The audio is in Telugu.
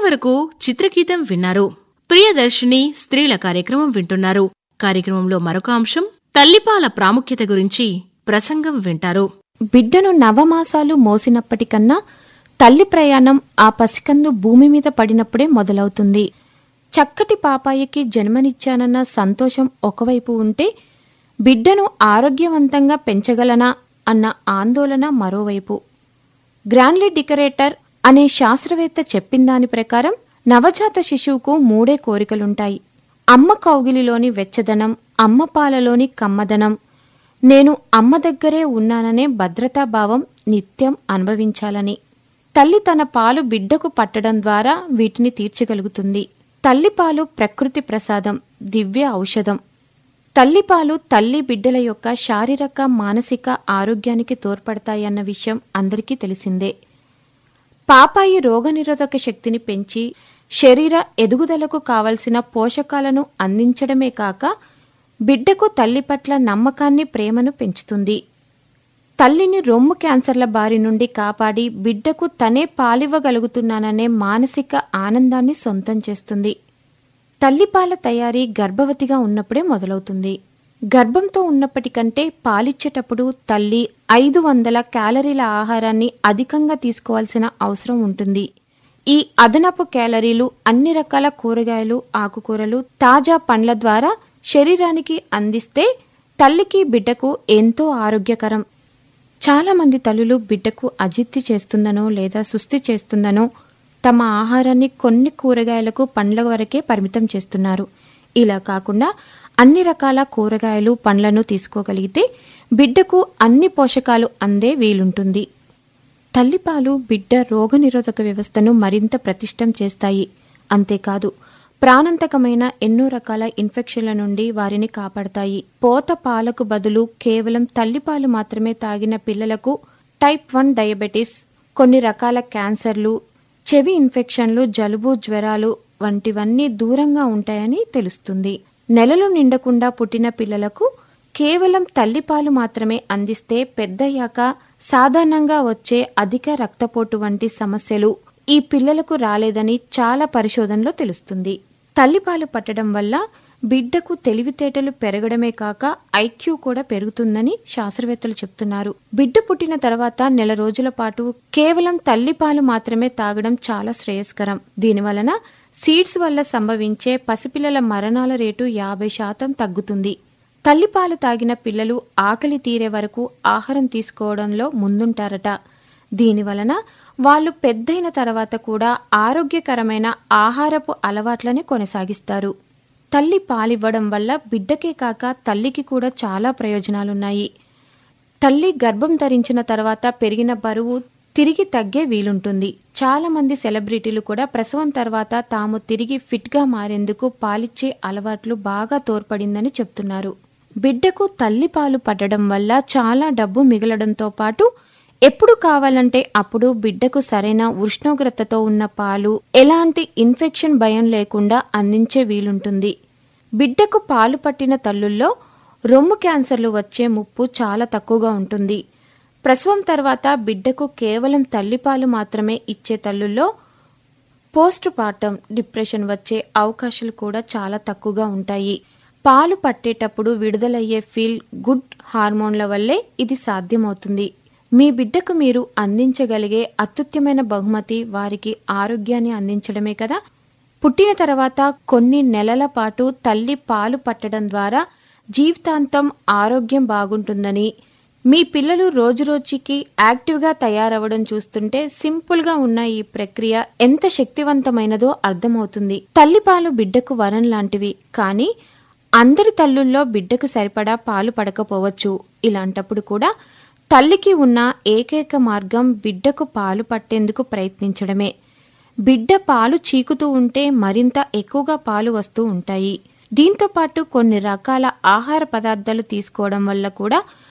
ఇంతవరకు చిత్రగీతం విన్నారు ప్రియదర్శిని స్త్రీల కార్యక్రమం వింటున్నారు కార్యక్రమంలో మరొక అంశం తల్లిపాల ప్రాముఖ్యత గురించి ప్రసంగం వింటారు బిడ్డను నవమాసాలు మోసినప్పటికన్నా తల్లి ప్రయాణం ఆ పసికందు భూమి మీద పడినప్పుడే మొదలవుతుంది చక్కటి పాపాయికి జన్మనిచ్చానన్న సంతోషం ఒకవైపు ఉంటే బిడ్డను ఆరోగ్యవంతంగా పెంచగలనా అన్న ఆందోళన మరోవైపు గ్రాన్లీ డికరేటర్ అనే శాస్త్రవేత్త చెప్పిన దాని ప్రకారం నవజాత శిశువుకు మూడే కోరికలుంటాయి అమ్మ కౌగిలిలోని వెచ్చదనం అమ్మ పాలలోని కమ్మదనం నేను అమ్మ దగ్గరే ఉన్నాననే భద్రతాభావం నిత్యం అనుభవించాలని తల్లి తన పాలు బిడ్డకు పట్టడం ద్వారా వీటిని తీర్చగలుగుతుంది తల్లిపాలు ప్రకృతి ప్రసాదం దివ్య ఔషధం తల్లిపాలు తల్లి బిడ్డల యొక్క శారీరక మానసిక ఆరోగ్యానికి తోడ్పడతాయన్న విషయం అందరికీ తెలిసిందే పాపాయి రోగనిరోధక శక్తిని పెంచి శరీర ఎదుగుదలకు కావలసిన పోషకాలను అందించడమే కాక బిడ్డకు తల్లి పట్ల నమ్మకాన్ని ప్రేమను పెంచుతుంది తల్లిని రొమ్ము క్యాన్సర్ల బారి నుండి కాపాడి బిడ్డకు తనే పాలివ్వగలుగుతున్నాననే మానసిక ఆనందాన్ని సొంతం చేస్తుంది తల్లిపాల తయారీ గర్భవతిగా ఉన్నప్పుడే మొదలవుతుంది గర్భంతో ఉన్నప్పటికంటే పాలిచ్చేటప్పుడు తల్లి ఐదు వందల క్యాలరీల ఆహారాన్ని అధికంగా తీసుకోవాల్సిన అవసరం ఉంటుంది ఈ అదనపు క్యాలరీలు అన్ని రకాల కూరగాయలు ఆకుకూరలు తాజా పండ్ల ద్వారా శరీరానికి అందిస్తే తల్లికి బిడ్డకు ఎంతో ఆరోగ్యకరం చాలా మంది తల్లులు బిడ్డకు అజిత్తి చేస్తుందనో లేదా సుస్థి చేస్తుందనో తమ ఆహారాన్ని కొన్ని కూరగాయలకు పండ్ల వరకే పరిమితం చేస్తున్నారు ఇలా కాకుండా అన్ని రకాల కూరగాయలు పండ్లను తీసుకోగలిగితే బిడ్డకు అన్ని పోషకాలు అందే వీలుంటుంది తల్లిపాలు బిడ్డ రోగనిరోధక వ్యవస్థను మరింత ప్రతిష్టం చేస్తాయి అంతేకాదు ప్రాణాంతకమైన ఎన్నో రకాల ఇన్ఫెక్షన్ల నుండి వారిని కాపాడతాయి పోత పాలకు బదులు కేవలం తల్లిపాలు మాత్రమే తాగిన పిల్లలకు టైప్ వన్ డయాబెటిస్ కొన్ని రకాల క్యాన్సర్లు చెవి ఇన్ఫెక్షన్లు జలుబు జ్వరాలు వంటివన్నీ దూరంగా ఉంటాయని తెలుస్తుంది నెలలు నిండకుండా పుట్టిన పిల్లలకు కేవలం తల్లిపాలు మాత్రమే అందిస్తే పెద్దయ్యాక సాధారణంగా వచ్చే అధిక రక్తపోటు వంటి సమస్యలు ఈ పిల్లలకు రాలేదని చాలా పరిశోధనలో తెలుస్తుంది తల్లిపాలు పట్టడం వల్ల బిడ్డకు తెలివితేటలు పెరగడమే కాక ఐక్యూ కూడా పెరుగుతుందని శాస్త్రవేత్తలు చెప్తున్నారు బిడ్డ పుట్టిన తర్వాత నెల రోజుల పాటు కేవలం తల్లిపాలు మాత్రమే తాగడం చాలా శ్రేయస్కరం దీనివలన సీడ్స్ వల్ల సంభవించే పసిపిల్లల మరణాల రేటు యాభై శాతం తగ్గుతుంది తల్లిపాలు తాగిన పిల్లలు ఆకలి తీరే వరకు ఆహారం తీసుకోవడంలో ముందుంటారట దీనివలన వాళ్ళు పెద్దయిన తర్వాత కూడా ఆరోగ్యకరమైన ఆహారపు అలవాట్లనే కొనసాగిస్తారు తల్లి పాలివ్వడం వల్ల బిడ్డకే కాక తల్లికి కూడా చాలా ప్రయోజనాలున్నాయి తల్లి గర్భం ధరించిన తర్వాత పెరిగిన బరువు తిరిగి తగ్గే వీలుంటుంది చాలా మంది సెలబ్రిటీలు కూడా ప్రసవం తర్వాత తాము తిరిగి ఫిట్గా మారేందుకు పాలిచ్చే అలవాట్లు బాగా తోడ్పడిందని చెప్తున్నారు బిడ్డకు తల్లి పాలు పట్టడం వల్ల చాలా డబ్బు మిగలడంతో పాటు ఎప్పుడు కావాలంటే అప్పుడు బిడ్డకు సరైన ఉష్ణోగ్రతతో ఉన్న పాలు ఎలాంటి ఇన్ఫెక్షన్ భయం లేకుండా అందించే వీలుంటుంది బిడ్డకు పాలు పట్టిన తల్లుల్లో రొమ్ము క్యాన్సర్లు వచ్చే ముప్పు చాలా తక్కువగా ఉంటుంది ప్రసవం తర్వాత బిడ్డకు కేవలం తల్లిపాలు మాత్రమే ఇచ్చే తల్లుల్లో పోస్ట్ పార్టం డిప్రెషన్ వచ్చే అవకాశాలు కూడా చాలా తక్కువగా ఉంటాయి పాలు పట్టేటప్పుడు విడుదలయ్యే ఫీల్ గుడ్ హార్మోన్ల వల్లే ఇది సాధ్యమవుతుంది మీ బిడ్డకు మీరు అందించగలిగే అత్యుత్తమైన బహుమతి వారికి ఆరోగ్యాన్ని అందించడమే కదా పుట్టిన తర్వాత కొన్ని నెలల పాటు తల్లి పాలు పట్టడం ద్వారా జీవితాంతం ఆరోగ్యం బాగుంటుందని మీ పిల్లలు రోజురోజుకి యాక్టివ్గా తయారవడం చూస్తుంటే సింపుల్గా ఉన్న ఈ ప్రక్రియ ఎంత శక్తివంతమైనదో అర్థమవుతుంది తల్లిపాలు బిడ్డకు వరం లాంటివి కానీ అందరి తల్లుల్లో బిడ్డకు సరిపడా పాలు పడకపోవచ్చు ఇలాంటప్పుడు కూడా తల్లికి ఉన్న ఏకైక మార్గం బిడ్డకు పాలు పట్టేందుకు ప్రయత్నించడమే బిడ్డ పాలు చీకుతూ ఉంటే మరింత ఎక్కువగా పాలు వస్తూ ఉంటాయి దీంతో పాటు కొన్ని రకాల ఆహార పదార్థాలు తీసుకోవడం వల్ల కూడా